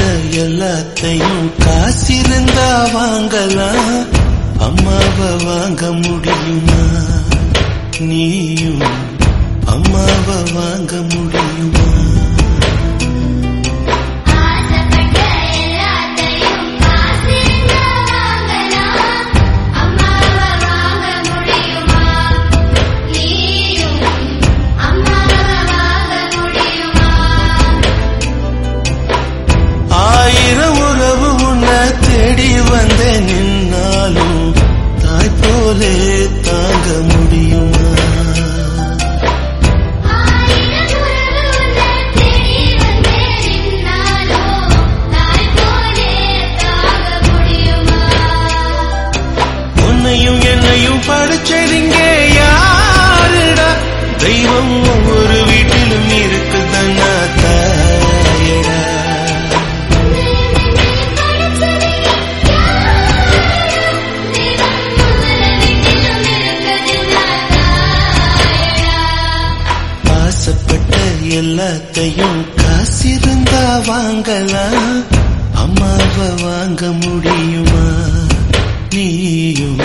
எல்லாத்தையும் காசிருந்தா வாங்கலாம் அம்மாவை வாங்க முடியுமா நீயும் அம்மாவை வாங்க முடியுமா ஆசைப்பட்ட எல்லாத்தையும் காசிருந்தா வாங்கலாம் அம்மாவை வாங்க முடியுமா நீயும் அம்மாவை வாங்க முடியுமா ஆயிரம் உறவு உன்னை தேடி வந்த நின்னாலும் தாய் போலே தாங்க முடியுமா ஆயிரம் உறவு உன்னை தேடி வந்தே நின்னாலோ தாய் போலே தாங்க முடியுமா உன்னையும் என்னையும் படைச்சதிங்க யாருடா தெய்வம் ஒவ்வொரு வீட்டிலும் இருக்குதன்னா தாயடா ஆசைப்பட்ட எல்லாத்தையும் காசிருந்தா வாங்கலாம் அம்மாவை வாங்க முடியுமா நீயும்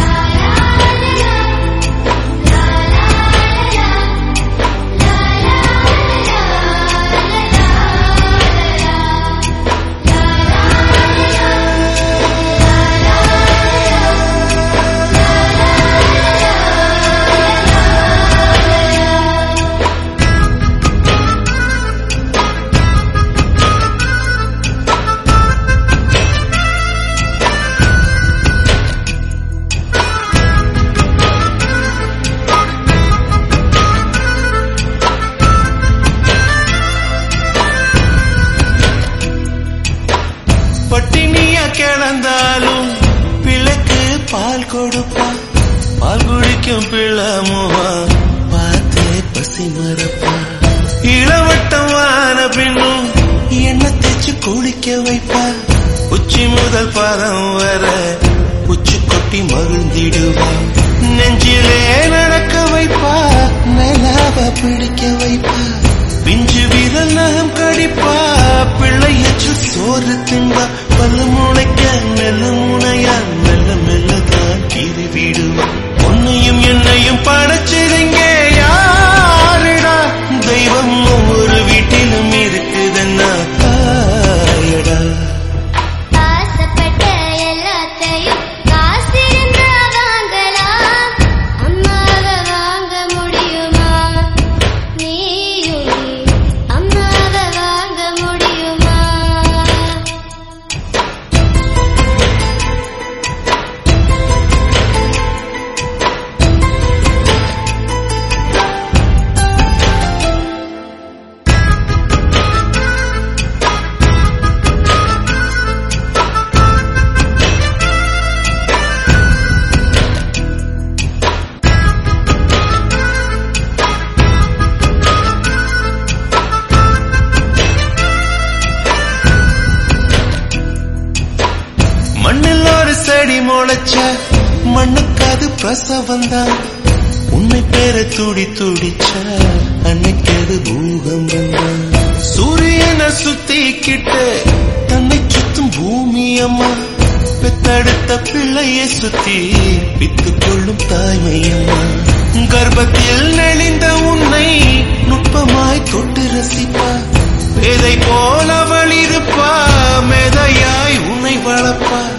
பட்டினியா கிடந்தாலும் பிள்ளைக்கு பால் கொடுப்பா பால் குடிக்கும் பிள்ளமுவா பார்த்தே பசி மறப்பா இளவட்டமான பின்னும் எண்ணெய் தேச்சு குளிக்க வைப்பா உச்சி முதல் பாதம் வர உச்சி கொட்டி மகிழ்ந்திடுவா நெஞ்சிலே நடக்க வைப்பா மேலாவ பிடிக்க வைப்பா பிஞ்சு விரல் நகம் கடிப்பா பிள்ளையச்சு சோறு தின்பா பல்லு முளைக்க மெல்ல முனையா மெல்ல மெல்லதான் கீறி விடுவா உன்னையும் என்னையும் படைச்சிருங்க யாருடா தெய்வம் ஒவ்வொரு வீட்டிலும் இருக்குதுன்னா தாயடா ஆசைப்பட்ட எல்லாத்தையும் காசிருந்தா வாங்கலாம் அம்மாவை வாங்க முடியுமா நீயும் அம்மாவை வாங்க முடியுமா மண்ணில் ஒரு செடி முளைச்ச மண்ணுக்கு அது பிரசவம் தான் உன்னை பேர துடி துடிச்ச அன்னைக்கு அது பூகம்பம் தான் சூரியனை சுத்திக்கிட்டு தன்னை சுத்தும் பூமி அம்மா பெத்தெடுத்த பிள்ளையை சுத்தி பித்து கொள்ளும் தாய்மை அம்மா கர்ப்பத்தில் நெளிந்த உன்னை நுட்பமாய் தொட்டு ரசிப்பா பேதை போல் அவள் இருப்பா மேதையாய் உன்னை வளர்ப்பா